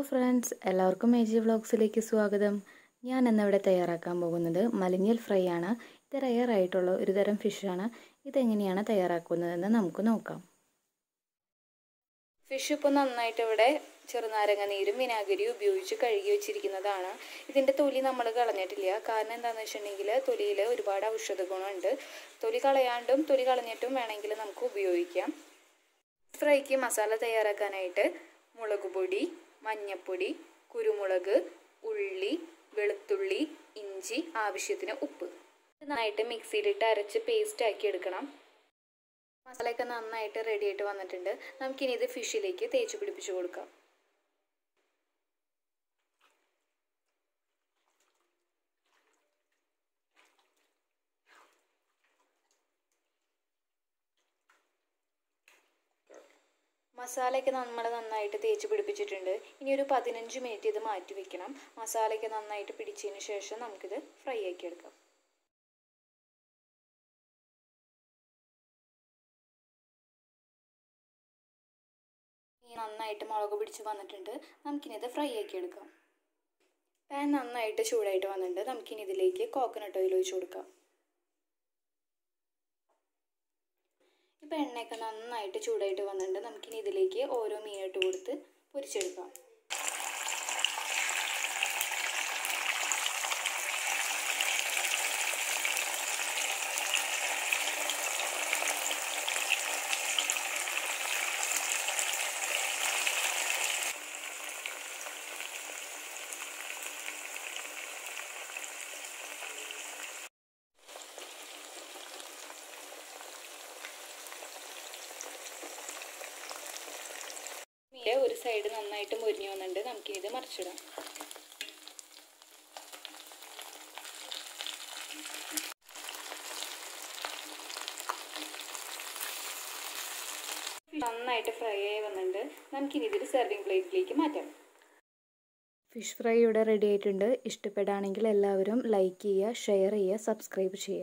friends എല്ലാവർക്കും മേജി വ്ളോഗ്സിലേക്ക് സ്വാഗതം ഞാൻ ഇന്നിവിടെ തയ്യാറാക്കാൻ പോകുന്നത് മലിഞ്ഞൽ ഫ്രൈ ആണ് ഇത് റയർ ആയിട്ടുള്ള ഒരു തരം ഫിഷാണ് ഇതെങ്ങനെയാണ് തയ്യാറാക്കുന്നതെന്ന് നമുക്ക് നോക്കാം ഫിഷ് ഇപ്പോൾ നന്നായിട്ട് ഇവിടെ ചെറുനാരങ്ങ നീരും വിനാഗിരിയും ഉപയോഗിച്ച് കഴുകി വെച്ചിരിക്കുന്നതാണ് ഇതിൻ്റെ തൊലി നമ്മൾ കളഞ്ഞിട്ടില്ല കാരണം എന്താണെന്ന് വെച്ചിട്ടുണ്ടെങ്കിൽ തൊലിയിൽ ഒരുപാട് ഔഷധ ഗുണമുണ്ട് തൊലി കളയാണ്ടും തൊലി കളഞ്ഞിട്ടും വേണമെങ്കിൽ നമുക്ക് ഉപയോഗിക്കാം ഫ്രൈക്ക് മസാല തയ്യാറാക്കാനായിട്ട് മുളക് പൊടി മഞ്ഞൾപ്പൊടി കുരുമുളക് ഉള്ളി വെളുത്തുള്ളി ഇഞ്ചി ആവശ്യത്തിന് ഉപ്പ് നന്നായിട്ട് മിക്സിയിലിട്ട് അരച്ച് പേസ്റ്റ് ആക്കി എടുക്കണം മസാലയൊക്കെ നന്നായിട്ട് റെഡി ആയിട്ട് വന്നിട്ടുണ്ട് നമുക്കിനി ഇത് ഫിഷിലേക്ക് തേച്ച് പിടിപ്പിച്ച് കൊടുക്കാം മസാലയൊക്കെ നമ്മൾ നന്നായിട്ട് തേച്ച് പിടിപ്പിച്ചിട്ടുണ്ട് ഇനി ഒരു പതിനഞ്ച് മിനിറ്റ് ഇത് മാറ്റി വെക്കണം മസാലയൊക്കെ നന്നായിട്ട് പിടിച്ചതിന് ശേഷം നമുക്കിത് ഫ്രൈ ആക്കി എടുക്കാം ഈ നന്നായിട്ട് മുളക് പിടിച്ച് വന്നിട്ടുണ്ട് നമുക്കിനി ഇത് ഫ്രൈ ആക്കി എടുക്കാം പാൻ നന്നായിട്ട് ചൂടായിട്ട് വന്നിട്ടുണ്ട് നമുക്കിനി ഇതിലേക്ക് കോക്കനട്ട് ഓയിൽ ഒഴിച്ച് കൊടുക്കാം ഇപ്പോൾ എണ്ണയൊക്കെ നന്നായിട്ട് ചൂടായിട്ട് വന്നിട്ടുണ്ട് നമുക്കിനി ഇതിലേക്ക് ഓരോ മീനിട്ട് കൊടുത്ത് പൊരിച്ചെടുക്കാം മീൻ്റെ ഒരു സൈഡ് നന്നായിട്ട് മുരിഞ്ഞു വന്നിട്ടുണ്ട് നമുക്കിത് മറിച്ചിടാം നന്നായിട്ട് ഫ്രൈ ആയി വന്നിട്ടുണ്ട് നമുക്കിനി ഇതിൽ സെർവിങ് പ്ലേറ്റിലേക്ക് മാറ്റാം ഫിഷ് ഫ്രൈ ഇവിടെ റെഡി ആയിട്ടുണ്ട് ഇഷ്ടപ്പെടുകയാണെങ്കിൽ എല്ലാവരും ലൈക്ക് ചെയ്യുക ഷെയർ ചെയ്യുക സബ്സ്ക്രൈബ് ചെയ്യുക